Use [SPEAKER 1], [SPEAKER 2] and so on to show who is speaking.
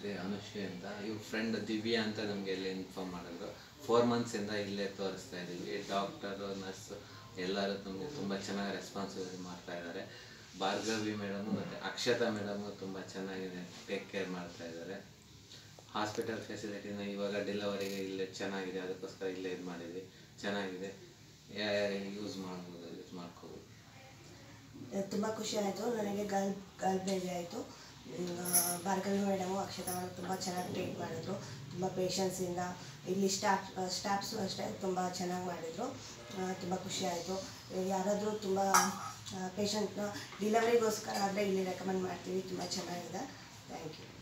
[SPEAKER 1] ಸ್ನೇಹಿತೆ ಅನುಶ್ರೀ ಅಂತ ಇವ್ರ ಫ್ರೆಂಡ್ ದಿವ್ಯಾ ಅಂತ ನಮಗೆ ಇಲ್ಲಿ ಇನ್ಫಾರ್ಮ್ ಮಾಡಿದ್ರು ಫೋರ್ ಮಂತ್ಸಿಂದ ಇಲ್ಲೇ ತೋರಿಸ್ತಾ ಇದ್ದೀವಿ ಡಾಕ್ಟರು ನರ್ಸು ಎಲ್ಲರೂ ನಮಗೆ ತುಂಬ ಚೆನ್ನಾಗಿ ರೆಸ್ಪಾನ್ಸಿಬಿಲಿಟಿ ಮಾಡ್ತಾ ಇದ್ದಾರೆ ಭಾರ್ಗವಿ ಮೇಡಮು ಮತ್ತು ಅಕ್ಷತಾ ಮೇಡಮು ತುಂಬ ಚೆನ್ನಾಗಿದೆ ಟೇಕ್ ಕೇರ್ ಮಾಡ್ತಾ ಇದ್ದಾರೆ ಹಾಸ್ಪಿಟಲ್ ಫೆಸಿಲಿಟಿನ ಇವಾಗ ಡೆಲಿವರಿಗೆ ಇಲ್ಲೇ ಚೆನ್ನಾಗಿದೆ ಅದಕ್ಕೋಸ್ಕರ ಇಲ್ಲೇ ಇದು ಮಾಡಿದ್ವಿ ಚೆನ್ನಾಗಿದೆ ಯೂಸ್ ಮಾಡ್ಬೋದು ಯೂಸ್ ಮಾಡ್ಕೋಬೋದು
[SPEAKER 2] ತುಂಬ ಖುಷಿ ಆಯಿತು ನನಗೆ ಗಲ್ ಗಲ್ ಬೇರೆ ಆಯಿತು ಭಾರ್ಗವಿ ಮೇಡಮು ಅಕ್ಷತಾ ಮೇಡಮ್ ತುಂಬ ಚೆನ್ನಾಗಿ ಟ್ರೀಟ್ ಮಾಡಿದ್ರು ತುಂಬ ಪೇಷನ್ಸಿಂದ ಇಲ್ಲಿ ಸ್ಟಾಫ್ ಸ್ಟಾಫ್ಸು ಅಷ್ಟೇ ತುಂಬ ಚೆನ್ನಾಗಿ ಮಾಡಿದರು ತುಂಬ ಖುಷಿ ಆಯಿತು ಯಾರಾದರೂ ತುಂಬ ಪೇಷಂಟ್ನ ಡಿಲವರಿಗೋಸ್ಕರ ಆದರೆ ಇಲ್ಲಿ ರೆಕಮೆಂಡ್ ಮಾಡ್ತೀವಿ ತುಂಬ ಚೆನ್ನಾಗಿದೆ ಥ್ಯಾಂಕ್ ಯು